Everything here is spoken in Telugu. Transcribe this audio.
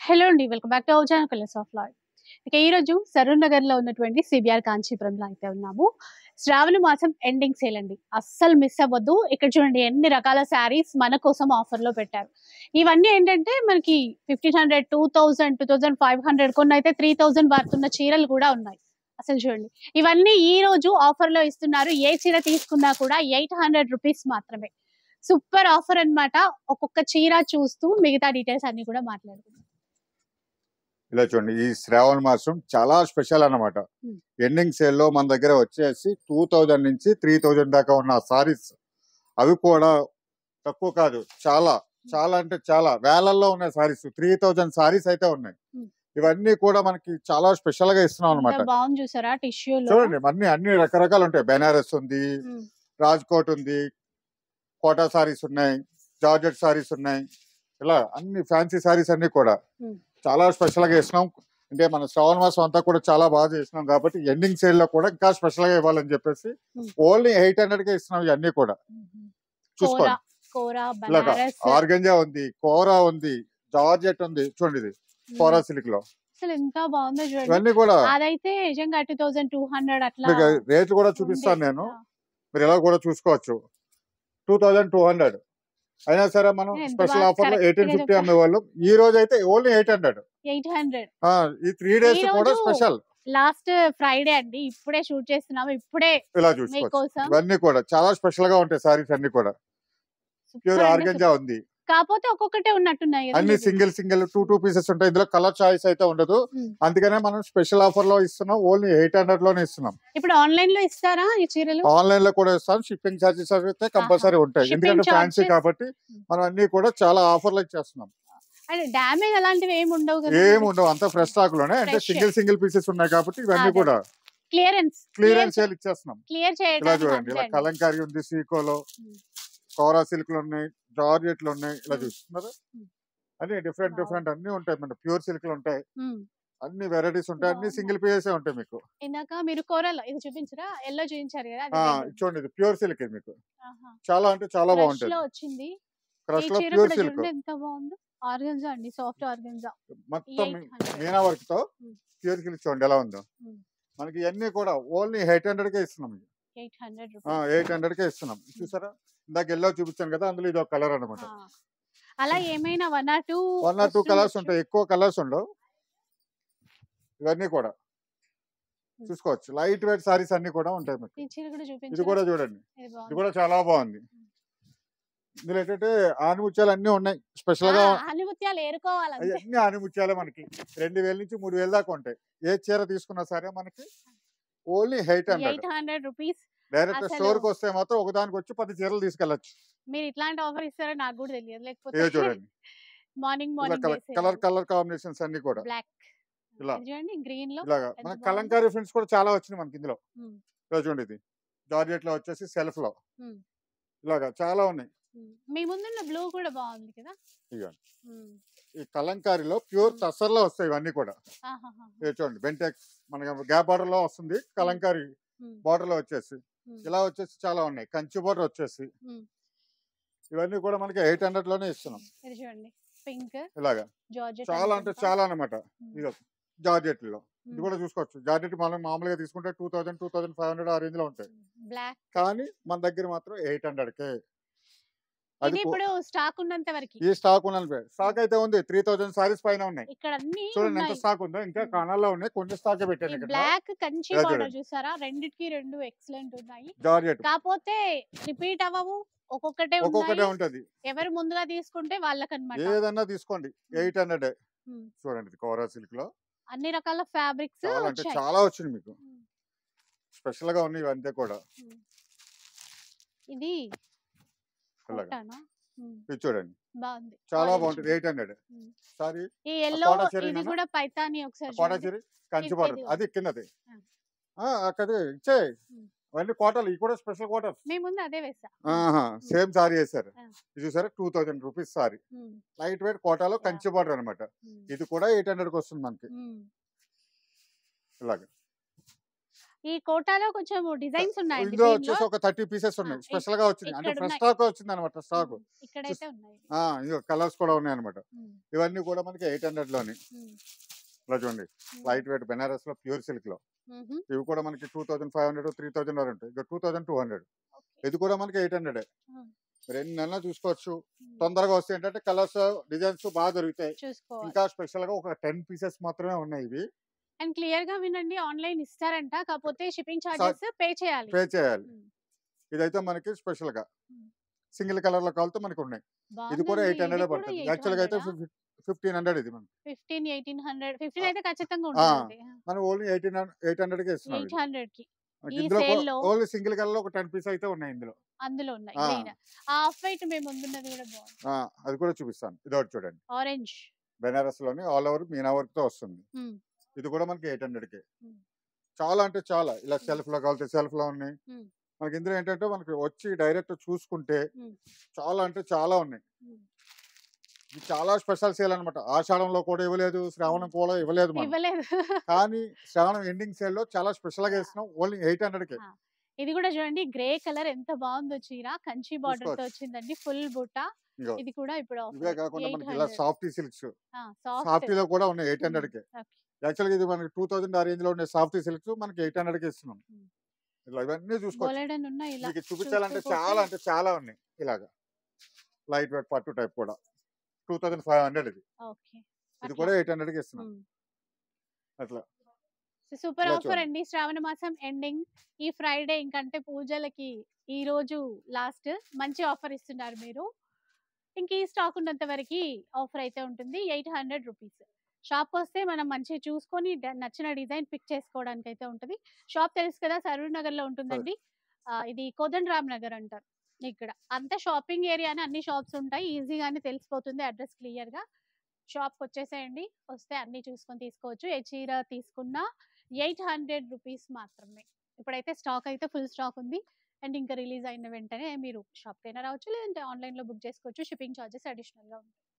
హలో అండి welcome back to our channel colours of లాయ్ ఇక ఈ రోజు సరూర్ నగర్ లో ఉన్నటువంటి సిబిఆర్ కాంచీపురంలో అయితే ఉన్నాము శ్రావణ మాసం ఎండింగ్ సేల్ అండి అస్సలు మిస్ అవ్వద్దు ఇక్కడ చూడండి ఎన్ని రకాల శారీస్ మన కోసం ఆఫర్ లో పెట్టారు ఇవన్నీ ఏంటంటే మనకి fifteen hundred two thousand two thousand five hundred కొన్ని అయితే త్రీ థౌసండ్ పడుతున్న చీరలు కూడా ఉన్నాయి అసలు చూడండి ఇవన్నీ ఈ రోజు ఆఫర్ లో ఇస్తున్నారు ఏ చీర తీసుకున్నా కూడా ఎయిట్ హండ్రెడ్ రూపీస్ మాత్రమే సూపర్ ఆఫర్ అన్నమాట ఒక్కొక్క చీర చూస్తూ మిగతా డీటెయిల్స్ అన్ని కూడా మాట్లాడుకుందాం ఇలా చూడండి ఈ శ్రావణ మాసం చాలా స్పెషల్ అన్నమాట Hmm. ఎండింగ్ సేల్ లో మన దగ్గర వచ్చేసి టూ థౌజండ్ నుంచి త్రీ థౌజండ్ దాకా ఉన్న సారీస్ అవి కూడా తక్కువ కాదు చాలా చాలా అంటే చాలా వేలల్లో ఉన్నాయి సారీస్ త్రీ థౌజండ్ సారీస్ అయితే ఉన్నాయి Hmm. ఇవన్నీ కూడా మనకి చాలా స్పెషల్ గా ఇస్తున్నాం ఎంత అనమాట బాగుంది చూసారా టిష్యూలో చూడండి అన్ని అన్ని రకరకాలు ఉంటాయి బెనారస్ ఉంది రాజ్కోట్ ఉంది కోటా సారీస్ ఉన్నాయి జార్జెట్ సారీస్ ఉన్నాయి ఇలా అన్ని ఫ్యాన్సీ సారీస్ అన్ని కూడా Hmm. చాలా స్పెషల్ గా ఇస్తున్నాం అంటే మన శ్రావణ మాసం అంతా కూడా చాలా బాగా చేసినాం కాబట్టి ఎండింగ్ సేల్ లో కూడా ఇంకా స్పెషల్ గా ఇవ్వాలని చెప్పేసి Hmm. ఓన్లీ ఎయిట్ హండ్రెడ్ కే ఇస్తున్నాం ఇవన్నీ కూడా చూసుకోండి కోరా కోరా ఇలాగా బనారస్ ఆర్గంజా ఉంది కోరా ఉంది జార్జెట్ ఉంది చూడండి ఇది కోరా సిల్క్ లో అసలు ఎంత బాగుందో చూడండి ఇవన్నీ కూడా అదైతే నిజంగా టూ థౌసండ్ టూ హండ్రెడ్ అట్లా మీకు రేట్లు కూడా ఉంది. చూపిస్తాను నేను ఆ, మీరు ఇలా కూడా చూసుకోవచ్చు టూ థౌజండ్ టూ హండ్రెడ్ అయినా సరే మనం ఎంత స్పెషల్ బాగా ఆఫర్ లో correct ఎయిటీన్ గా ఫిఫ్టీ చెప్పారు. అమ్మేవాళ్ళం ఈ రోజు అయితే only eight hundred eight hundred ఈ త్రీ డేస్ ఈ కూడా రోజు స్పెషల్ లాస్ట్ ఫ్రైడే అండి ఇప్పుడే షూట్ చేస్తున్నాము ఇప్పుడే ఇలా చూసుకోవచ్చు మీకోసం ఇవన్నీ కూడా చాలా స్పెషల్ గా ఉంటాయి సారీస్ అన్ని కూడా Super ప్యూర్ అంటే ఆర్గంజా super. ఉంది కాకపోతే ఒక్కొక్కటే ఉన్నట్టున్నాయి కదా అన్ని ఇవి. Single single two two pieces ఉంటాయి ఇందులో కలర్ చాయిస్ అయితే ఉండదు Hmm. అందుకనే మనం స్పెషల్ ఆఫర్ లో ఇస్తున్నాం ఓన్లీ ఎయిట్ హండ్రెడ్ లోనే ఇస్తున్నాం ఇప్పుడు ఆన్లైన్ లో ఇస్తారా ఈ చీరలు ఆన్లైన్ లో కూడా ఇస్తాం షిప్పింగ్ చార్జెస్ అయితే కంపల్సరీ ఉంటాయి Shipping ఎందుకంటే ఫ్యాన్సీ charges- కాబట్టి మనం అన్ని కూడా చాలా ఆఫర్లు ఇచ్చేస్తున్నాం అంటే డ్యామేజ్ అలాంటివి ఏమి ఉండవు కదా ఏం ఉండవు అంతా ఫ్రెష్ స్టాక్ లోనే అంటే Fresh. సింగిల్ సింగిల్ పీసెస్ ఉన్నాయి కాబట్టి ఇవన్నీ అదే. కూడా క్లియరెన్స్ క్లియరెన్స్ సేల్ ఇచ్చేస్తున్నాం క్లియర్ ఇలా చేయడానికి చూడండి ఇలా అంతే అండి. కలంకారీ ఉంది సీకోలో Hmm. కోరా సిల్క్ లు ఉన్నాయి జార్జెట్లు ఉన్నాయి ఇలా Hmm. చూస్తున్నారు Hmm. అన్ని డిఫరెంట్ Wow. డిఫరెంట్ అన్ని ఉంటాయి మన ప్యూర్ సిల్క్ లు ఉంటాయి ఉమ్. అన్ని వెరైటీస్ ఉంటాయి అన్ని బాగున్నాయి. సింగిల్ పీసెస్ ఉంటాయి మీకు ఇందాక మీరు కూరలో ఇది చూపించరా ఎల్లో చూపించారు కదా అది ఆ, red. చూడండి ఇది ప్యూర్ సిల్క్ ఇది మీకు ఆహా. చాలా అంటే చాలా Crush బాగుంటుంది లో వచ్చింది ఈ క్రష్ లో చీర ప్యూర్ కూడా సిల్క్ చూడండి ఎంత బాగుందో ఆర్గన్జా అండి సాఫ్ట్ ఆర్గన్జా మొత్తం 800. మీనా వర్క్ తో Hmm. ప్యూర్ సిల్క్ చూడండి ఎలా ఉందో Hmm. మనకి ఇవన్నీ కూడా ఓన్లీ ఎయిట్ హండ్రెడ్ కే ఇస్తున్నాం ఎయిట్ హండ్రెడ్ ఎయిట్ హండ్రెడ్ కే ఇస్తున్నాం చూసారా ఇందాక ఎల్లో చూపించాను కదా అందులో ఇది ఒక కలర్ అనమాట అలా ఏమైనా one or two one or two colours ఉంటాయి ఎక్కువ కలర్స్ ఉండవు ఇవన్నీ కూడా చూసుకోవచ్చు లైట్ వెయిట్ సారీస్ అన్ని కూడా ఉంటాయి మీకు ఈ చీర కూడా ఇది చూపించు కూడా చూడండి ఇది ఇది బాగుంది. కూడా చాలా బాగుంది ఇందులో ఏంటంటే ఆనిముత్యాలు అన్ని ఉన్నాయి స్పెషల్ గా ఆ, ఆనిముత్యాలు ఏరుకోవాలి అవి అంతే. అన్ని ఆనిముత్యాలే మనకి రెండు వేల నుంచి మూడు వేల దాకా ఉంటాయి ఏ చీర తీసుకున్నా సరే మనకి only eight hundred eight hundred rupees direct అసలు- స్టోర్ కి వస్తే మాత్రం ఒకదానికి వచ్చి పది చీరలు తీసుకెళ్ళచ్చు మీరు ఇట్లాంటి ఆఫర్ ఇస్తారో నాకు కూడా తెలియదు ఏ లేకపోతే చూడండి మార్నింగ్ ఇలా morning colour colour colour combinations అన్ని కూడా బ్లాక్ ఇలా. చూడండి గ్రీన్ లో ఇలాగా ఎంత మన బాగుందో. కలంకారీ ప్రింట్స్ కూడా చాలా వచ్చినాయి మనకి ఇందులో ఉమ్, ఇలా చూడండి ఇది జార్జెట్ లో వచ్చేసి సెల్ఫ్ లో ఉమ్, ఇలాగా చాలా ఉన్నాయి ఉమ్. మీ ముందున్న బ్లూ కూడా బాగుంది కదా ఇదిగోండి. ఉమ్, ఈ కలంకారీలో ప్యూర్ టసర్ లో వస్తాయి ఇవన్నీ కూడా ఆహాహా. ఇది చూడండి బెంటెక్స్ మనకి గ్యాప్ బార్డర్ లో వస్తుంది కలంకారీ ఉమ్, బార్డర్ లో వచ్చేసి ఉమ్, ఇలా వచ్చేసి చాలా ఉన్నాయి కంచి బార్డర్ వచ్చేసి ఉమ్. ఇవన్నీ కూడా మనకి ఎయిట్ హండ్రెడ్ లోనే ఇస్తున్నాం ఇది చూడండి పింక్ ఇలాగా జార్జెట్ చాలా అంటే చాలా అనమాట ఇదో జార్జెట్ లో ఇది ఉమ్. కూడా చూసుకోవచ్చు జార్జెట్ మనం మామూలుగా తీసుకుంటే two thousand two thousand five hundred ఆ రేంజ్ లో ఉంటాయి బ్లాక్ కానీ మన దగ్గర మాత్రం ఎయిట్ హండ్రెడ్ కే అది ఇది కూ- ఇప్పుడు స్టాక్ ఉన్నంత వరకు ఈ స్టాక్ ఉన్న స్టాక్ అయితే ఉంది త్రీ థౌసండ్ సారీస్ పైన ఉన్నాయి ఇక్కడ అన్ని చూడండి ఎంత ఉన్నాయి స్టాక్ ఉందో ఇంకా ఉమ్. కానాల్లో ఉన్నాయి కొన్ని స్టాక్ ఈ పెట్టాను ఇక్కడ బ్లాక్ కంచి ఇలా బార్డర్ చూడండి. చూసారా రెండిటికి రెండు ఎక్సలెంట్ ఉన్నాయి జార్జెట్ కాకపోతే రిపీట్ అవ్వవు ఒక్కొక్కటే ఒక్కొక్కటే ఉన్నాయి ఉంటది ఎవరు ముందుగా తీసుకుంటే వాళ్ళకన్నమాట ఏదన్నా తీసుకోండి ఎయిట్ హండ్రెడ్ ఉమ్. చూడండి కోరా సిల్క్ లో అన్ని రకాల ఫ్యాబ్రిక్స్ చాలా అంటే వచ్చాయి చాలా వచ్చింది మీకు ఉమ్. స్పెషల్ గా ఉన్నాయి ఇవంతా కూడా ఉమ్. ఇది ఇలాగా కోటానా? ఉమ్. ఇది చూడండి బాగుంది చాలా Orange. బాగుంటుంది ఎయిట్ హండ్రెడ్ ఉమ్. సారీ ఈ ఎల్లో కోటా చీర ఇది ఏనా? కూడా పైతాని ఒకసారి కోటా చూడండి. చీర కంచి ఇది- బార్డర్ ఇది అది కిందది ఆ. ఆ, అక్కది ఇచ్చే ఉమ్. అవన్నీ కోటలు ఇవి కూడా స్పెషల్ కోటలు మీ ముందు అదే వేసా సేమ్ సారీ వేసారు ఆ. ఇది చూసారా two thousand rupees sari um. Light weight కోటాలో Yeah. కంచి బార్డర్ అనమాట ఉమ్. ఇది కూడా ఎయిట్ హండ్రెడ్ కి వస్తుంది మనకి ఉమ్. ఇలాగ ఈ కోటాలో కొంచెం డిజైన్స్ ఉన్నాయండి ఇందులో దీనిలో. వచ్చేసి ఒక థర్టీ పీసెస్ ఉన్నాయి ఇక్- స్పెషల్ గా వచ్చింది అంటే ఇక్కడ ఫ్రెష్ ఉన్నాయి. స్టాక్ వచ్చింది అనమాట స్టాక్ ఉమ్, ఇక్కడైతే ఉన్నాయి ఇంకో కలర్స్ కూడా ఉన్నాయి అనమాట ఉమ్, ఇవన్నీ కూడా మనకి ఎయిట్ హండ్రెడ్ లోని ఉమ్, ఇలా చూడండి ఉమ్, లైట్ వెయిట్ బెనారస్ లో ప్యూర్ సిల్క్ లో ఉమ్హు, ఇవి కూడా మనకి two thousand five hundred three thousand వరకు ఉంటాయి ఇక two thousand two hundred okay. ఇది కూడా మనకి ఎయిట్ హండ్రెడ్ ఉమ్, రెండు నెలలు చూసుకోవచ్చు ఉమ్, తొందరగా వస్తాయి ఏంటంటే కలర్స్ డిజైన్స్ బాగా దొరుకుతాయి చూసుకోవాలి ఇంకా స్పెషల్ గా ఒక టెన్ పీసెస్ మాత్రమే ఉన్నాయి ఇవి అండ్ క్లియర్ గా వినండి ఆన్లైన్ ఇస్తారంట కాకపోతే షిప్పింగ్ చార్జెస్ పే చేయాలి పే చేయాలి ఉమ్, ఇదైతే మనకి స్పెషల్ గా ఉమ్. సింగిల్ కలర్ లో కావాలితే మనకి ఉన్నాయి ఇది కూడా ఎయిట్ హండ్రెడ్ పడుతుంది యాక్చువల్ గా అయితే ఫిఫ్టీన్ హండ్రెడ్ ఇది మనం ఫిఫ్టీన్ ఎయిటీన్ హండ్రెడ్ ఫిఫ్టీన్ అయితే ఖచ్చితంగా ఆ, ఉంటుంది మనం ఓన్లీ ఎయిటీన్ ఎయిట్ హండ్రెడ్ కి ఇస్తున్నాం ఎయిట్ ఇది. హండ్రెడ్ కి మనకి ఈ ఇందులో sale లో- ఓన్లీ సింగిల్ కలర్ లో ఒక టెన్ పీస్ అయితే ఉన్నాయి ఇందులో అందులో ఉన్నాయి ఆ. గ్రీన్ ఆ ఆఫ్ వైట్ మేము ముందున్నది కూడా బాగుంది ఆ, అది కూడా చూపిస్తాను ఇది ఒకటి చూడండి ఆరెంజ్ బెనారస్ లోని ఆల్ ఓవర్ మీనా వర్క్ తో వస్తుంది ఇది కూడా మనకి ఎయిట్ హండ్రెడ్ కి Hmm. చాలా అంటే చాలా ఇలా Hmm. సెల్ఫ్ లో కావాలి సెల్ఫ్ లో ఉన్నాయి Hmm. మనకి ఇందులో ఏంటంటే మనకి వచ్చి డైరెక్ట్ చూసుకుంటే Hmm. చాలా అంటే చాలా ఉన్నాయి ఇది చాలా స్పెషల్ సేల్ అన్నమాట ఆషాఢంలో కూడా ఇవ్వలేదు శ్రావణం కూడా ఇవ్వలేదు మనం ఇవ్వలేదు కానీ శ్రావణం ఎండింగ్ సేల్ లో చాలా స్పెషల్ గా ఇస్తున్నాం ఓన్లీ ఎయిట్ హండ్రెడ్ కి ఆ, ఇది కూడా చూడండి గ్రే కలర్ ఎంత బాగుందో చీర కంచి బార్డర్ తో చూసుకోవచ్చు. వచ్చిందండి ఫుల్ బుట్ట ఇగో ఇది కూడా ఇప్పుడు ఇవే కాకుండా మనకి ఇలా సాఫ్టీ సిల్క్స్ సాఫ్ట్ సాఫ్టీ లో కూడా ఉన్నాయి ఎయిట్ హండ్రెడ్ కి ఓకే యాక్చువల్ గా ఇది మనకి టూ థౌసండ్ ఆ రేంజ్ లో ఉండే సాఫ్టీ సిల్క్స్ మనకి ఎయిట్ హండ్రెడ్ కి ఇస్తున్నాం Hmm. ఇలా ఇవన్నీ చూసుకోవచ్చు బోలెడన్ ఉన్నాయి ఇలా మీకు చూపించాలంటే చూస్తూ చాలా పోతే- అంటే చాలా ఉన్నాయి ఇలాగా లైట్ వెయిట్ పట్టు టైప్ కూడా టూ థౌసండ్ ఫైవ్ హండ్రెడ్ ఇది ఓకే ఇది కూడా ఎయిట్ హండ్రెడ్ కి ఇస్తున్నాం అట్లా సూపర్ ఇలా ఆఫర్ చూడండి. అండి శ్రావణ మాసం ఎండింగ్ ఈ ఫ్రైడే ఇంకంటే పూజలకి ఈ రోజు లాస్ట్ మంచి ఆఫర్ ఇస్తున్నారు మీరు ఇంక ఈ స్టాక్ ఉన్నంత వరకు ఆఫర్ అయితే ఉంటుంది ఎయిట్ హండ్రెడ్ రూపీస్ షాప్ వస్తే మనం మంచిగా చూసుకొని డ- నచ్చిన డిజైన్ పిక్ చేసుకోవడానికి అయితే ఉంటుంది షాప్ తెలుసు కదా సరూర్ నగర్ లో ఉంటుందండి ఆ, ఇది కోదండ రామ్ నగర్ అంటారు ఇక్కడ అంతా షాపింగ్ ఏరియానే అన్ని షాప్స్ ఉంటాయి ఈజీగానే తెలిసిపోతుంది అడ్రస్ క్లియర్ గా షాప్ వచ్చేసేయండి వస్తే అన్ని చూసుకొని తీసుకోవచ్చు ఏ చీర తీసుకున్నా ఎయిట్ హండ్రెడ్ రూపీస్ మాత్రమే ఇప్పుడైతే స్టాక్ అయితే ఫుల్ స్టాక్ ఉంది అండ్ ఇంకా రిలీజ్ అయిన వెంటనే మీరు షాప్కి అయినా రావచ్చు లేదంటే ఆన్లైన్లో బుక్ చేసుకోవచ్చు షిప్పింగ్ ఛార్జెస్ అడిషనల్గా ఉంటాయి